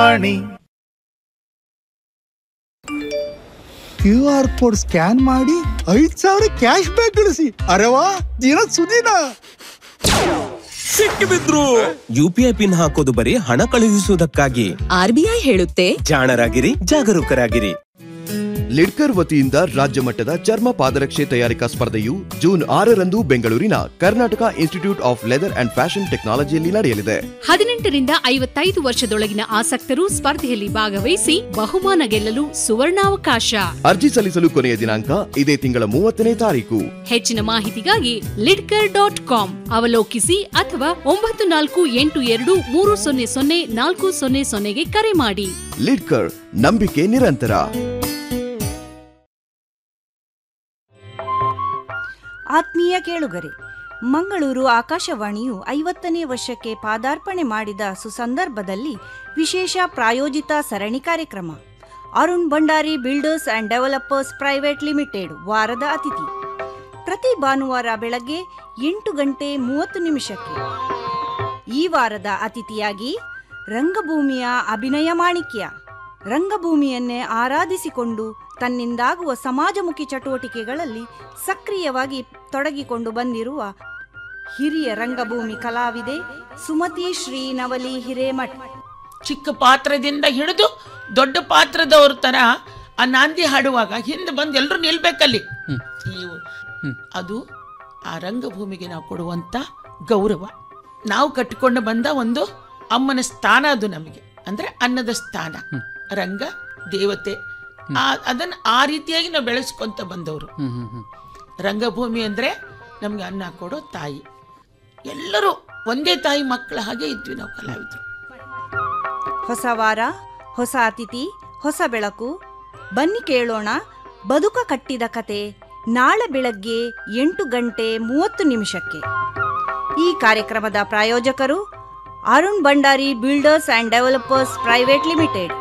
ವಾಣಿ Q R code scan ಮಾಡಿ ಐದ್ ಸಾವಿರ ಕ್ಯಾಶ್ ಬ್ಯಾಕ್ ಗಳಿಸಿ ಅರೆ ವಾ ದಿನ ಸುದಿನ ಸಿಕ್ಕಿಬಿದ್ರು ಯುಪಿಐ ಪಿನ್ ಹಾಕೋದು ಬರೀ ಹಣ ಕಳುಹಿಸುವುದಕ್ಕಾಗಿ ಆರ್ಬಿಐ ಹೇಳುತ್ತೆ ಜಾಣರಾಗಿರಿ ಜಾಗರೂಕರಾಗಿರಿ ಲಿಡ್ಕರ್ ವತಿಯಿಂದ ರಾಜ್ಯ ಮಟ್ಟದ ಚರ್ಮ ಪಾದರಕ್ಷೆ ತಯಾರಿಕಾ ಸ್ಪರ್ಧೆಯು ಜೂನ್ ಆರರಂದು ಬೆಂಗಳೂರಿನ Karnataka institute of leather and fashion ಟೆಕ್ನಾಲಜಿಯಲ್ಲಿ ನಡೆಯಲಿದೆ ಹದಿನೆಂಟರಿಂದ ಐವತ್ತೈದು ವರ್ಷದೊಳಗಿನ ಆಸಕ್ತರು ಸ್ಪರ್ಧೆಯಲ್ಲಿ ಭಾಗವಹಿಸಿ ಬಹುಮಾನ ಗೆಲ್ಲಲು ಸುವರ್ಣಾವಕಾಶ ಅರ್ಜಿ ಸಲ್ಲಿಸಲು ಕೊನೆಯ ದಿನಾಂಕ ಇದೇ ತಿಂಗಳ ಮೂವತ್ತನೇ ತಾರೀಕು ಹೆಚ್ಚಿನ ಮಾಹಿತಿಗಾಗಿ ಲಿಡ್ಕರ್ ಡಾಟ್ ಕಾಮ್ ಅವಲೋಕಿಸಿ ಅಥವಾ ಒಂಬತ್ತು ನಾಲ್ಕು ಎಂಟು ಎರಡು ಮೂರು ಸೊನ್ನೆ ಸೊನ್ನೆ ನಾಲ್ಕು ಸೊನ್ನೆ ಸೊನ್ನೆಗೆ ಕರೆ ಮಾಡಿ ಲಿಡ್ಕರ್ ನಂಬಿಕೆ ನಿರಂತರ ಆತ್ಮೀಯ ಕೇಳುಗರೆ ಮಂಗಳೂರು ಆಕಾಶವಾಣಿಯು ಐವತ್ತನೇ ವರ್ಷಕ್ಕೆ ಪಾದಾರ್ಪಣೆ ಮಾಡಿದ ಸುಸಂದರ್ಭದಲ್ಲಿ ವಿಶೇಷ ಪ್ರಾಯೋಜಿತ ಸರಣಿ ಕಾರ್ಯಕ್ರಮ Arun Bhandari builders and developers private limited ವಾರದ ಅತಿಥಿ ಪ್ರತಿ ಭಾನುವಾರ ಬೆಳಗ್ಗೆ ಎಂಟು ಗಂಟೆ ಮೂವತ್ತು ನಿಮಿಷಕ್ಕೆ ಈ ವಾರದ ಅತಿಥಿಯಾಗಿ ರಂಗಭೂಮಿಯ ಅಭಿನಯ ಮಾಣಿಕ್ಯ ರಂಗಭೂಮಿಯನ್ನೇ ಆರಾಧಿಸಿಕೊಂಡು ತನ್ನಿಂದಾಗುವ ಸಮಾಜಮುಖಿ ಚಟುವಟಿಕೆಗಳಲ್ಲಿ ಸಕ್ರಿಯವಾಗಿ ತೊಡಗಿಕೊಂಡು ಬಂದಿರುವ ಹಿರಿಯ ರಂಗಭೂಮಿ ಕಲಾವಿದೆ ಸುಮತಿ ಶ್ರೀ ನವಲಿ ಹಿರೇಮಠ್ ಚಿಕ್ಕ ಪಾತ್ರದಿಂದ ಹಿಡಿದು ದೊಡ್ಡ ಪಾತ್ರದವ್ರ ತರ ಆ ನಾಂದಿ ಹಾಡುವಾಗ ಹಿಂದೆ ಬಂದು ಎಲ್ಲರೂ ನಿಲ್ಬೇಕಲ್ಲಿ ಇವು ಅದು ಆ ರಂಗಭೂಮಿಗೆ ನಾವು ಕೊಡುವಂತ ಗೌರವ ನಾವು ಕಟ್ಟಿಕೊಂಡು ಬಂದ ಒಂದು ಅಮ್ಮನ ಸ್ಥಾನ ಅದು ನಮಗೆ ಅಂದ್ರೆ ಅನ್ನದ ಸ್ಥಾನ ರಂಗ ದೇವತೆ ಆ ಅದನ್ನ ಆ ರೀತಿಯಾಗಿ ನಾವು ಬೆಳೆಸ್ಕೊಂತ ಬಂದವರು ರಂಗಭೂಮಿ ಅಂದ್ರೆ ನಮ್ಗೆ ಅನ್ನ ಕೊಡೋ ತಾಯಿ ಎಲ್ಲರೂ ಒಂದೇ ತಾಯಿ ಮಕ್ಕಳ ಹಾಗೆ ಇದ್ವಿ ನಾವು ಕಲಾವಿದರು ಹೊಸ ವಾರ ಹೊಸ ಅತಿಥಿ ಹೊಸ ಬೆಳಕು ಬನ್ನಿ ಕೇಳೋಣ ಬದುಕ ಕಟ್ಟಿದ ಕತೆ ನಾಳೆ ಬೆಳಗ್ಗೆ ಎಂಟು ಗಂಟೆ ಮೂವತ್ತು ನಿಮಿಷಕ್ಕೆ ಈ ಕಾರ್ಯಕ್ರಮದ ಪ್ರಾಯೋಜಕರು Arun Bhandari builders and developers private limited